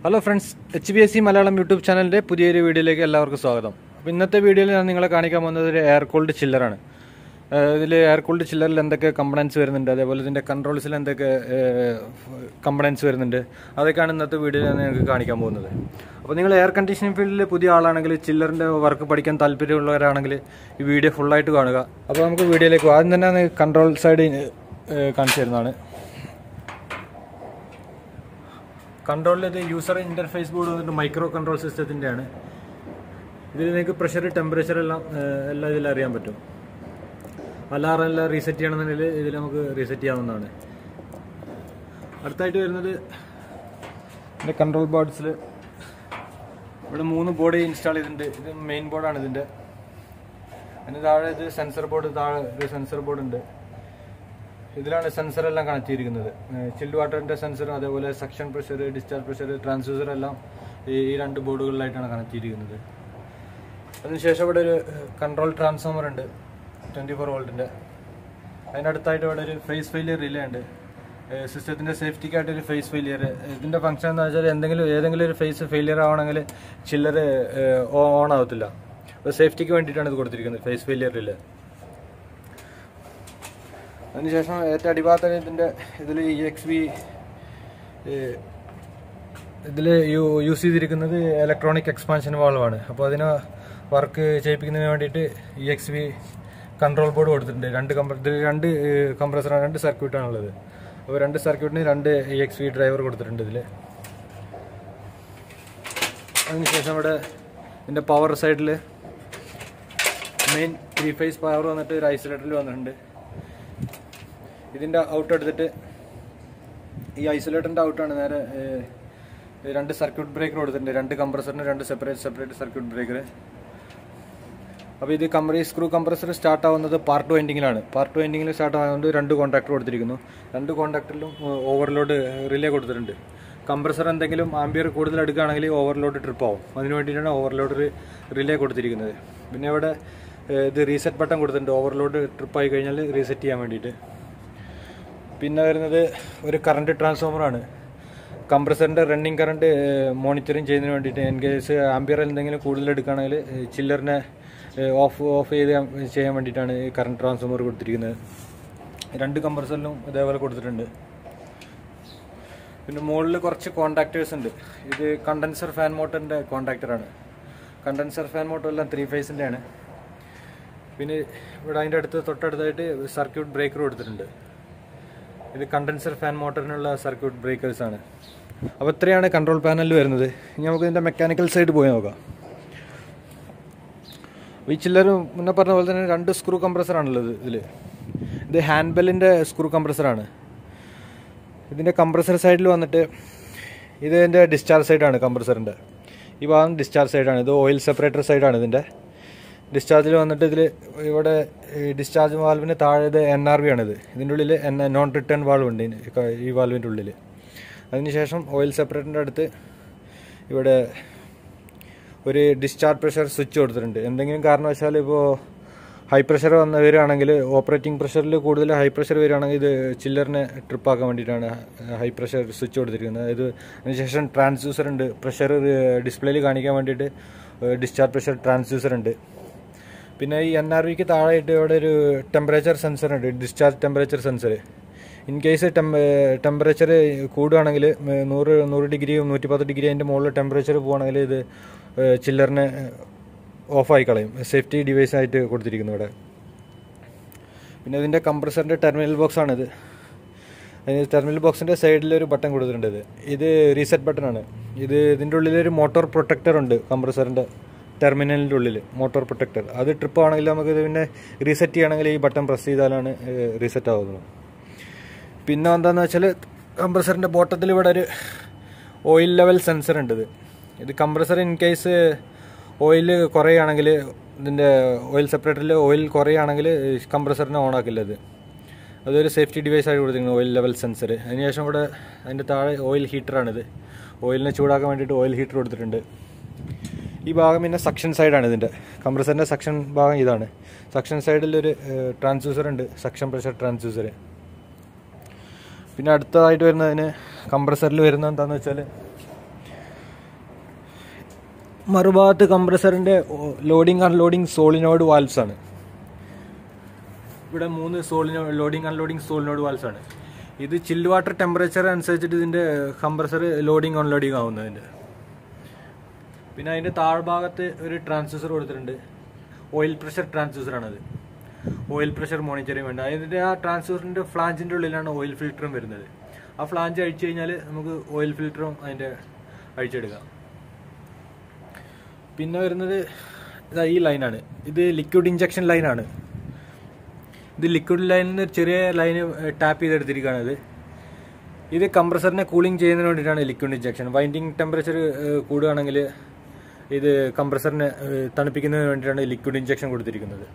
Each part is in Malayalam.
Hello friends H B S C Malayalam YouTube ചാനലിൻ്റെ പുതിയൊരു വീഡിയോയിലേക്ക് എല്ലാവർക്കും സ്വാഗതം അപ്പോൾ ഇന്നത്തെ വീഡിയോയിൽ ഞാൻ നിങ്ങളെ കാണിക്കാൻ പോകുന്നത് ഒരു എയർ കൂൾഡ് ചില്ലറാണ് ഇതിൽ എയർ കൂൾഡ് ചില്ലറിൽ എന്തൊക്കെ കമ്പണൻസ് വരുന്നുണ്ട് അതേപോലെ ഇതിൻ്റെ കൺട്രോൾസിൽ എന്തൊക്കെ കമ്പണൻസ് വരുന്നുണ്ട് അതൊക്കെയാണ് ഇന്നത്തെ വീഡിയോയിൽ ഞാൻ നിങ്ങൾക്ക് കാണിക്കാൻ പോകുന്നത് അപ്പോൾ നിങ്ങൾ എയർ കണ്ടീഷനിങ് ഫീൽഡിൽ പുതിയ ആളാണെങ്കിൽ ചില്ലറിൻ്റെ വർക്ക് പഠിക്കാൻ താല്പര്യമുള്ളവരാണെങ്കിൽ ഈ വീഡിയോ ഫുള്ളായിട്ട് കാണുക അപ്പോൾ നമുക്ക് വീഡിയോയിലേക്ക് പോകാം. ആദ്യം തന്നെ കൺട്രോൾ സൈഡ് കാണിച്ചു തരുന്നതാണ് കൺട്രോളിൽ ഇത് യൂസർ ഇന്റർഫേസ് ബോർഡ് വന്നിട്ട് മൈക്രോ കൺട്രോൾ സിസ്റ്റത്തിൻ്റെ ആണ് ഇതിൽ നിങ്ങൾക്ക് പ്രഷർ ടെമ്പറേച്ചർ എല്ലാം ഏഹ്, എല്ലാം ഇതിൽ അറിയാൻ പറ്റും അലാറം എല്ലാം റീസെറ്റ് ചെയ്യണമെന്നുണ്ടെങ്കിൽ ഇതിൽ നമുക്ക് റീസെറ്റ് ചെയ്യാവുന്നതാണ് അടുത്തായിട്ട് വരുന്നത് ഇതിൻ്റെ കൺട്രോൾ ബോർഡ്സിൽ ഇവിടെ മൂന്ന് ബോർഡ് ഇൻസ്റ്റാൾ ചെയ്തിട്ടുണ്ട് ഇത് മെയിൻ ബോർഡാണ് ഇതിൻ്റെ അതിന് താഴെ ഇത് സെൻസർ ബോർഡ് താഴെ ഒരു സെൻസർ ബോർഡ് ഉണ്ട് ഇതിലാണ് സെൻസർ എല്ലാം കണക്ട് ചെയ്തിരിക്കുന്നത് ചിൽഡ് വാട്ടറിന്റെ സെൻസറും അതേപോലെ suction pressure discharge pressure transducer എല്ലാം ഈ ഈ രണ്ട് ബോർഡുകളിലായിട്ടാണ് കണക്ട് ചെയ്തിരിക്കുന്നത് അതിനുശേഷം ഇവിടെ ഒരു കൺട്രോൾ ട്രാൻസ്ഫോമർ ഉണ്ട് ട്വൻറ്റി ഫോർ വോൾട്ടിൻ്റെ അതിനടുത്തായിട്ട് ഇവിടെ ഒരു ഫേസ് ഫെയിലിയർ റിലേ ഉണ്ട് സിസ്റ്റത്തിൻ്റെ സേഫ്റ്റിക്കായിട്ട് ഒരു ഫേസ് ഫെയിലിയർ ഇതിൻ്റെ ഫംഗ്ഷൻ എന്ന് വെച്ചാൽ എന്തെങ്കിലും ഏതെങ്കിലും ഒരു ഫേസ് ഫെയിലിയർ ആവണമെങ്കിൽ ചില്ലർ ഓൺ ആവത്തില്ല അപ്പോൾ സേഫ്റ്റിക്ക് വേണ്ടിയിട്ടാണ് ഇത് കൊടുത്തിരിക്കുന്നത് ഫേസ് ഫെയിലിയർ റിലേ അതിനുശേഷം ഏറ്റവും അടിഭാഗത്ത് ഇതിൻ്റെ ഇതിൽ ഇ എക്സ് ബി ഇതിൽ യൂസ് ചെയ്തിരിക്കുന്നത് ഇലക്ട്രോണിക് എക്സ്പാൻഷൻ വാൾവാണ് അപ്പോൾ അതിന് വർക്ക് ചെയ്യിപ്പിക്കുന്നതിന് വേണ്ടിയിട്ട് E X B control board കൊടുത്തിട്ടുണ്ട് രണ്ട് കംപ്ര ഇതിൽ രണ്ട് കംപ്രസർ രണ്ട് സർക്യൂട്ടാണുള്ളത് അപ്പോൾ രണ്ട് സർക്യൂട്ടിന് രണ്ട് ഇ എക്സ് ബി ഡ്രൈവർ കൊടുത്തിട്ടുണ്ട് ഇതിൽ അതിനുശേഷം ഇവിടെ ഇതിൻ്റെ പവർ സൈഡിൽ മെയിൻ ത്രീ ഫേസ് പവർ വന്നിട്ട് ഒരു ഐസൊലേറ്ററിൽ വന്നിട്ടുണ്ട് ഇതിൻ്റെ ഔട്ട് എടുത്തിട്ട് ഈ ഐസൊലേറ്ററിൻ്റെ ഔട്ടാണ് നേരെ ഏഹ്, രണ്ട് സർക്യൂട്ട് ബ്രേക്കർ കൊടുത്തിട്ടുണ്ട് രണ്ട് കംപ്രസറിന് രണ്ട് സെപ്പറേറ്റ് സെപ്പറേറ്റ് സർക്യൂട്ട് ബ്രേക്കർ അപ്പോൾ ഇത് കംപ്ര ഈ സ്ക്രൂ കംപ്രസർ സ്റ്റാർട്ട് ആവുന്നത് പാർട്ട് വൈൻഡിങ്ങിലാണ് പാർട്ട് വൈൻഡിങ്ങിൽ സ്റ്റാർട്ട് ആവുന്നത് രണ്ട് കോൺടാക്ടർ കൊടുത്തിരിക്കുന്നു രണ്ട് കോൺടാക്ടറിലും ഓവർലോഡ് റിലേ കൊടുത്തിട്ടുണ്ട് കംപ്രസർ എന്തെങ്കിലും ആംബിയർ കൂടുതൽ എടുക്കുകയാണെങ്കിൽ ഓവർലോഡ് ട്രിപ്പ് ആവും അതിന് വേണ്ടിയിട്ടാണ് ഓവർലോഡ് റിലേ കൊടുത്തിരിക്കുന്നത് പിന്നെ ഇവിടെ ഏഹ്, ഇത് റീസെറ്റ് ബട്ടൺ കൊടുത്തിട്ടുണ്ട് ഓവർലോഡ് ട്രിപ്പ് ആയി കഴിഞ്ഞാൽ റീസെറ്റ് ചെയ്യാൻ വേണ്ടിയിട്ട് പിന്നെ വരുന്നത് ഒരു കറണ്ട് ട്രാൻസ്ഫോമറാണ് കംപ്രസറിൻ്റെ റണ്ണിങ് കറണ്ട് മോണിറ്ററിങ് ചെയ്യുന്നതിന് വേണ്ടിയിട്ട് ഇൻ കേസ് ആംബിയർ എന്തെങ്കിലും കൂടുതൽ എടുക്കുകയാണെങ്കിൽ ചില്ലറിനെ ഓഫ് ഓഫ് ചെയ്ത് ചെയ്യാൻ വേണ്ടിയിട്ടാണ് ഈ കറണ്ട് ട്രാൻസ്ഫോമർ കൊടുത്തിരിക്കുന്നത് രണ്ട് കംപ്രസറിലും ഇതേപോലെ കൊടുത്തിട്ടുണ്ട് പിന്നെ മുകളിൽ കുറച്ച് കോണ്ടാക്ടേഴ്സ് ഉണ്ട് ഇത് കണ്ടൻസർ ഫാൻ മോട്ടറിൻ്റെ കോണ്ടാക്ടറാണ് കണ്ടൻസർ ഫാൻ മോട്ടർ എല്ലാം ത്രീ ഫേസിൻ്റെ ആണ് പിന്നെ ഇവിടെ അതിൻ്റെ അടുത്ത് തൊട്ടടുത്തായിട്ട് സർക്യൂട്ട് ബ്രേക്കർ കൊടുത്തിട്ടുണ്ട് ഇത് കണ്ടൻസർ ഫാൻ മോട്ടറിനുള്ള സർക്യൂട്ട് ബ്രേക്കേഴ്സ് ആണ് അപ്പോൾ ഇത്രയാണ് കൺട്രോൾ പാനലിൽ വരുന്നത് ഇനി നമുക്ക് ഇതിൻ്റെ മെക്കാനിക്കൽ സൈഡ് പോയി നോക്കാം ഈ ചില്ലർ മുന്നേ പറഞ്ഞ പോലെ തന്നെ രണ്ട് സ്ക്രൂ കംപ്രസറാണുള്ളത് ഇതിൽ ഇത് ഹാൻഡ് ബെല്ലിൻ്റെ സ്ക്രൂ കംപ്രസറാണ് ഇതിൻ്റെ കംപ്രസർ സൈഡിൽ വന്നിട്ട് ഇത് ഇതിൻ്റെ ഡിസ്ചാർജ് സൈഡാണ് കംപ്രസറിൻ്റെ ഈ ഭാഗം ഡിസ്ചാർജ് സൈഡാണ് ഇത് ഓയിൽ സെപ്പറേറ്റർ സൈഡാണ് ഇതിൻ്റെ ഡിസ്ചാർജിൽ വന്നിട്ട് ഇതിൽ ഇവിടെ ഡിസ്ചാർജ് വാൽവിന് താഴെ ഇത് എൻ ആർ ബി ആണിത് ഇതിൻ്റെ ഉള്ളിൽ എൻ നോൺ റിട്ടേൺ വാൾവ് ഉണ്ട് ഇതിന് ക- ഈ വാൽവിൻ്റെ ഉള്ളിൽ അതിനുശേഷം ഓയിൽ സെപ്പറേറ്ററിൻ്റെ അടുത്ത് ഇവിടെ ഒരു ഡിസ്ചാർജ് പ്രഷർ സ്വിച്ച് കൊടുത്തിട്ടുണ്ട് എന്തെങ്കിലും കാരണവശാൽ ഇപ്പോൾ ഹൈ പ്രഷർ വന്ന് വരികയാണെങ്കിൽ ഓപ്പറേറ്റിംഗ് പ്രഷറിൽ കൂടുതൽ ഹൈ പ്രഷർ വരികയാണെങ്കിൽ ഇത് ചില്ലറിനെ ട്രിപ്പാക്കാൻ വേണ്ടിയിട്ടാണ് ഹൈ പ്രഷർ സ്വിച്ച് കൊടുത്തിരിക്കുന്നത് ഇത് അതിനുശേഷം ട്രാൻസ്ഡ്യൂസർ ഉണ്ട് പ്രഷർ ഡിസ്പ്ലേയിൽ കാണിക്കാൻ വേണ്ടിയിട്ട് ഡിസ്ചാർജ് പ്രഷർ ട്രാൻസ്ഡ്യൂസർ ഉണ്ട് പിന്നെ ഈ എൻ ആർ വിക്ക് താഴെയായിട്ട് ഇവിടെ ഒരു ടെമ്പറേച്ചർ സെൻസർ ഉണ്ട് discharge temperature sensor in case temperature കൂടുകയാണെങ്കിൽ നൂറ് നൂറ് ഡിഗ്രി നൂറ്റി പത്ത് ഡിഗ്രി അതിൻ്റെ മുകളിൽ ടെമ്പറേച്ചർ പോവുകയാണെങ്കിൽ ഇത് ചില്ലറിനെ ഓഫായി കളയും സേഫ്റ്റി ഡിവൈസ് ആയിട്ട് കൊടുത്തിരിക്കുന്നു ഇവിടെ പിന്നെ ഇതിൻ്റെ കംപ്രസറിൻ്റെ ടെർമിനൽ ബോക്സ് ആണിത് അതിന് ടെർമിനൽ ബോക്സിൻ്റെ സൈഡിൽ ഒരു ബട്ടൺ കൊടുത്തിട്ടുണ്ട് ഇത് ഇത് റീസെറ്റ് ബട്ടൺ ആണ് ഇത് ഇതിൻ്റെ ഉള്ളിൽ ഒരു മോട്ടോർ പ്രൊട്ടക്ടർ ഉണ്ട് കംപ്രസറിൻ്റെ ടെർമിനലിൻ്റെ ഉള്ളിൽ മോട്ടോർ പ്രൊട്ടക്ടർ അത് ട്രിപ്പ് ആണെങ്കിൽ നമുക്ക് ഇത് പിന്നെ റീസെറ്റ് ചെയ്യണമെങ്കിൽ ഈ ബട്ടൺ പ്രസ് ചെയ്താലാണ് റീസെറ്റ് ആവുന്നത് പിന്നെ എന്താണെന്ന് വെച്ചാൽ കംപ്രസറിൻ്റെ ബോട്ടത്തിൽ ഇവിടെ ഒരു ഓയിൽ ലെവൽ സെൻസർ ഉണ്ട് ഇത് ഇത് കംപ്രസർ ഇൻ കേസ് ഓയിൽ കുറയുകയാണെങ്കിൽ ഇതിൻ്റെ ഓയിൽ സെപ്പറേറ്ററിൽ ഓയിൽ കുറയുകയാണെങ്കിൽ കംപ്രസറിനെ ഓൺ ആക്കില്ല ഇത് അതൊരു സേഫ്റ്റി ഡിവൈസ് ആയിട്ട് കൊടുത്തിരിക്കുന്നത് ഓയിൽ ലെവൽ സെൻസർ അതിനുശേഷം ഇവിടെ അതിൻ്റെ താഴെ ഓയിൽ ഹീറ്ററാണിത് ഓയിലിനെ ചൂടാക്കാൻ വേണ്ടിയിട്ട് ഓയിൽ ഹീറ്റർ കൊടുത്തിട്ടുണ്ട് ഈ ഭാഗം പിന്നെ സക്ഷൻ സൈഡാണ് ഇതിൻ്റെ കംപ്രസറിൻ്റെ സക്ഷൻ ഭാഗം ഇതാണ് സക്ഷൻ സൈഡിൽ ഒരു ട്രാൻസ്ഡ്യൂസർ ഉണ്ട് സക്ഷൻ പ്രഷർ ട്രാൻസ്ഡ്യൂസർ പിന്നെ അടുത്തതായിട്ട് വരുന്നതിന് കംപ്രസറിൽ വരുന്നത് എന്താണെന്ന് വെച്ചാൽ മറുഭാഗത്ത് കംപ്രസറിൻ്റെ ലോഡിംഗ് അൺലോഡിംഗ് സോളിനോഡ് വാൽവ്സ് ആണ് ഇവിടെ മൂന്ന് സോളിനോ ലോഡിംഗ് അൺലോഡിംഗ് സോളിനോഡ് വാൽവ്സ് ആണ് ഇത് ചില്ല് വാട്ടർ ടെമ്പറേച്ചർ അനുസരിച്ചിട്ട് ഇതിൻ്റെ കംപ്രസർ ലോഡിംഗ് അൺലോഡിംഗ് ആവുന്നതിൻ്റെ പിന്നെ അതിൻ്റെ താഴ്ഭാഗത്ത് ഒരു ട്രാൻസ്ഡ്യൂസർ കൊടുത്തിട്ടുണ്ട് ഓയിൽ പ്രഷർ ട്രാൻസ്ഡ്യൂസർ ആണത് ഓയിൽ പ്രഷർ മോണിറ്ററിങ് വേണ്ട അതിൻ്റെ ആ ട്രാൻസ്ഡ്യൂസറിൻ്റെ ഫ്ലാഞ്ചിൻ്റെ ഉള്ളിലാണ് ഓയിൽ ഫിൽറ്ററും വരുന്നത് ആ ഫ്ലാഞ്ച് അഴിച്ചു കഴിഞ്ഞാൽ നമുക്ക് ഓയിൽ ഫിൽറ്ററും അതിൻ്റെ അഴിച്ചെടുക്കാം പിന്നെ വരുന്നത് ഇതാ ഈ ലൈനാണ് ഇത് ലിക്വിഡ് ഇഞ്ചക്ഷൻ ലൈനാണ് ഇത് ലിക്വിഡ് ലൈനിൽ നിന്ന് ചെറിയ ലൈന് ടാപ്പ് ചെയ്തെടുത്തിരിക്കുകയാണ് ഇത് ഇത് കംപ്രസറിനെ കൂളിംഗ് ചെയ്യുന്നതിന് വേണ്ടിയിട്ടാണ് ലിക്വിഡ് ഇഞ്ചക്ഷൻ വൈൻഡിങ് ടെമ്പറേച്ചർ കൂടുകയാണെങ്കിൽ ഇത് കംപ്രസറിനെ ഏഹ്, തണുപ്പിക്കുന്നതിന് വേണ്ടിയിട്ടാണ് ലിക്വിഡ് ഇഞ്ചക്ഷൻ കൊടുത്തിരിക്കുന്നത്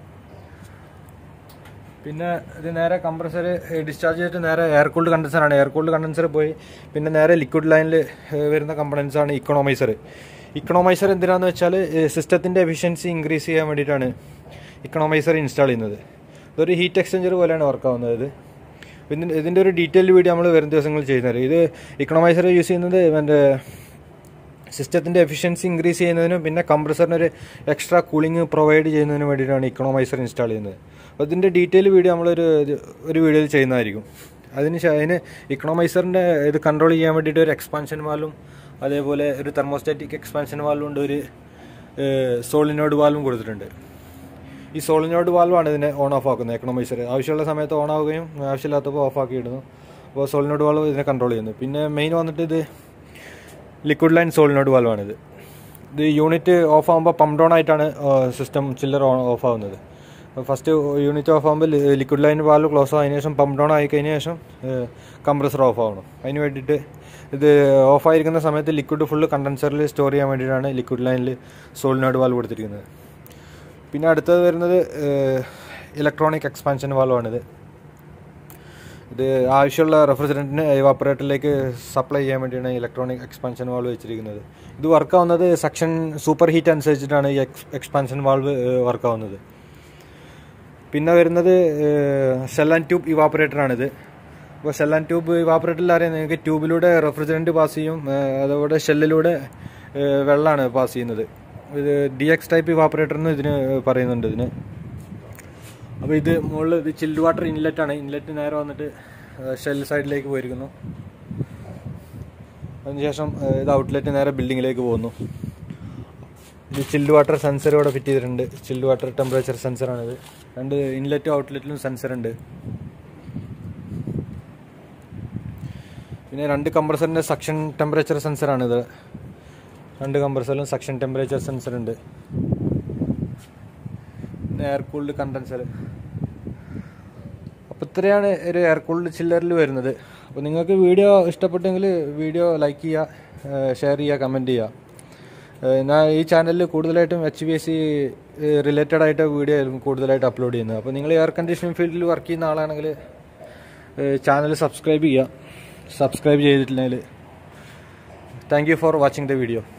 പിന്നെ ഇത് നേരെ കംപ്രസർ ഡിസ്ചാർജ് ചെയ്തിട്ട് നേരെ എയർ കൂൾഡ് കണ്ടൻസർ ആണ് എയർ കൂൾഡ് കണ്ടൻസർ പോയി പിന്നെ നേരെ ലിക്വിഡ് ലൈനിൽ വരുന്ന കമ്പണൻസ് ആണ് ഇക്കണോമൈസർ ഇക്കണോമൈസർ എന്തിനാന്ന് വെച്ചാൽ സിസ്റ്റത്തിൻ്റെ എഫിഷ്യൻസി ഇൻക്രീസ് ചെയ്യാൻ വേണ്ടിയിട്ടാണ് ഇക്കണോമൈസർ ഇൻസ്റ്റാൾ ചെയ്യുന്നത് ഇതൊരു ഹീറ്റ് എക്സ്ചേഞ്ചർ പോലെയാണ് വർക്ക് ആവുന്നത് ഇത് ഇതിൻ്റെ ഇതിൻ്റെ ഒരു ഡീറ്റെയിൽ വീഡിയോ നമ്മൾ വരും ദിവസങ്ങളിൽ ചെയ്യുന്നത് ഇത് ഇക്കണോമൈസർ യൂസ് ചെയ്യുന്നത് എൻ്റെ സിസ്റ്റത്തിൻ്റെ എഫിഷ്യൻസി ഇൻക്രീസ് ചെയ്യുന്നതിനും പിന്നെ കംപ്രസറിന് ഒരു എക്സ്ട്രാ കൂളിംഗ് പ്രൊവൈഡ് ചെയ്യുന്നതിന് വേണ്ടിയിട്ടാണ് ഇക്കണോമൈസർ ഇൻസ്റ്റാൾ ചെയ്യുന്നത് അപ്പോൾ ഇതിൻ്റെ ഡീറ്റെയിൽ വീഡിയോ നമ്മളൊരു ഒരു- ഒരു വീഡിയോയിൽ ചെയ്യുന്നതായിരിക്കും അതിന് ശേ- അതിന് ഇക്കണോമൈസറിൻ്റെ ഇത് കൺട്രോൾ ചെയ്യാൻ വേണ്ടിയിട്ട് ഒരു എക്സ്പാൻഷൻ വാൽവും അതേപോലെ ഒരു തെർമോസ്റ്റാറ്റിക് എക്സ്പാൻഷൻ വാൽവും ഉണ്ട് ഒരു സോളിനോഡ് വാൽവും കൊടുത്തിട്ടുണ്ട് ഈ സോളിനോഡ് വാൽവാണ് ഇതിനെ ഓൺ ഓഫ് ആക്കുന്നത് എക്കണോമൈസർ ആവശ്യമുള്ള സമയത്ത് ഓൺ ആവുകയും ആവശ്യമില്ലാത്തപ്പോൾ ഓഫ് ആക്കി ഇടുന്നു അപ്പോൾ സോളിനോഡ് വാൽവ് ഇതിനെ കൺട്രോൾ ചെയ്യുന്നു പിന്നെ മെയിൻ വന്നിട്ട് ഇത് ലിക്വിഡ് ലൈൻ സോളിനോഡ് വാൽവാണിത് ഇത് യൂണിറ്റ് ഓഫ് ആകുമ്പോൾ പമ്പ് ഡൗൺ ആയിട്ടാണ് സിസ്റ്റം ചില്ലർ ഓഫ് ആവുന്നത് ഫസ്റ്റ് യൂണിറ്റ് ഓഫ് ആകുമ്പോൾ ലിക്വിഡ് ലൈൻ വാൽവ് ക്ലോസ് ആയതിനു ശേഷം പമ്പ് ഡൗൺ ആയി കഴിഞ്ഞ ശേഷം കംപ്രസർ ഓഫ് ആവണം അതിന് വേണ്ടിയിട്ട് ഇത് ഓഫ് ആയിരിക്കുന്ന സമയത്ത് ലിക്വിഡ് ഫുള്ള് കണ്ടൻസറിൽ സ്റ്റോർ ചെയ്യാൻ വേണ്ടിയിട്ടാണ് ലിക്വിഡ് ലൈനിൽ സോളിനോഡ് വാൽവ് കൊടുത്തിരിക്കുന്നത് പിന്നെ അടുത്തത് വരുന്നത് ഇലക്ട്രോണിക് എക്സ്പാൻഷൻ വാൽവാണിത് ഇത് ആവശ്യമുള്ള റെഫ്രിജറൻറ്റിന് എവാപ്പറേറ്ററിലേക്ക് സപ്ലൈ ചെയ്യാൻ വേണ്ടിയാണ് ഇലക്ട്രോണിക് എക്സ്പാൻഷൻ വാൾവ് വെച്ചിരിക്കുന്നത് ഇത് വർക്ക് ആവുന്നത് സെക്ഷൻ സൂപ്പർ ഹീറ്റ് അനുസരിച്ചിട്ടാണ് ഈ എക്സ്പാൻഷൻ വാൾവ് വർക്ക് ആവുന്നത് പിന്നെ വരുന്നത് ഷെൽ ആൻഡ് ട്യൂബ് ഇവാപ്പറേറ്ററാണിത് അപ്പോൾ ഷെൽ ആൻഡ് ട്യൂബ് ഇവാപ്പറേറ്ററിൽ അറിയാം നിങ്ങൾക്ക് ട്യൂബിലൂടെ റെഫ്രിജറൻറ്റ് പാസ് ചെയ്യും ഏഹ് അതോടെ ഷെല്ലിലൂടെ ഏഹ് വെള്ളമാണ് പാസ് ചെയ്യുന്നത് ഇത് ഡി എക്സ് ടൈപ്പ് ഇവാപ്പറേറ്റർ എന്ന് ഇതിന് പറയുന്നുണ്ട് ഇതിന് അപ്പോൾ ഇത് മുകളിൽ ഇത് ചിൽഡ് വാട്ടർ ഇൻലെറ്റ് ആണ് ഇൻലെറ്റ് നേരെ വന്നിട്ട് ഷെൽ സൈഡിലേക്ക് പോയിരിക്കുന്നു അതിനുശേഷം ഏഹ്, ഇത് ഔട്ട്ലെറ്റ് നേരെ ബിൽഡിങ്ങിലേക്ക് പോകുന്നു ഇത് ചിൽഡ് വാട്ടർ സെൻസർ ഇവിടെ ഫിറ്റ് ചെയ്തിട്ടുണ്ട് ചിൽഡ് വാട്ടർ ടെമ്പറേച്ചർ സെൻസറാണിത് രണ്ട് ഇൻലെറ്റും ഔട്ട്ലെറ്റിലും സെൻസർ ഉണ്ട് പിന്നെ രണ്ട് കംപ്രസറിൻ്റെ സക്ഷൻ ടെമ്പറേച്ചർ സെൻസറാണിത് രണ്ട് കംപ്രസറിലും സക്ഷൻ ടെമ്പറേച്ചർ സെൻസർ ഉണ്ട് പിന്നെ എയർ കൂൾഡ് കണ്ടൻസർ അപ്പോൾ ഇത്രയാണ് ഒരു എയർ കൂൾഡ് ചില്ലറിൽ വരുന്നത് അപ്പോൾ നിങ്ങൾക്ക് വീഡിയോ ഇഷ്ടപ്പെട്ടെങ്കിൽ വീഡിയോ ലൈക്ക് ചെയ്യുക ഷെയർ ചെയ്യുക കമൻറ്റ് ചെയ്യുക ഏഹ് ഞാൻ ഈ ചാനലിൽ കൂടുതലായിട്ടും H B S C related ആയിട്ട് വീഡിയോ ആയിരിക്കും കൂടുതലായിട്ട് അപ്ലോഡ് ചെയ്യുന്നത് അപ്പോൾ നിങ്ങൾ എയർ കണ്ടീഷനിങ് ഫീൽഡിൽ വർക്ക് ചെയ്യുന്ന ആളാണെങ്കിൽ ചാനൽ സബ്സ്ക്രൈബ് ചെയ്യുക സബ്സ്ക്രൈബ് ചെയ്തിട്ടില്ലെങ്കിൽ thank you for watching the video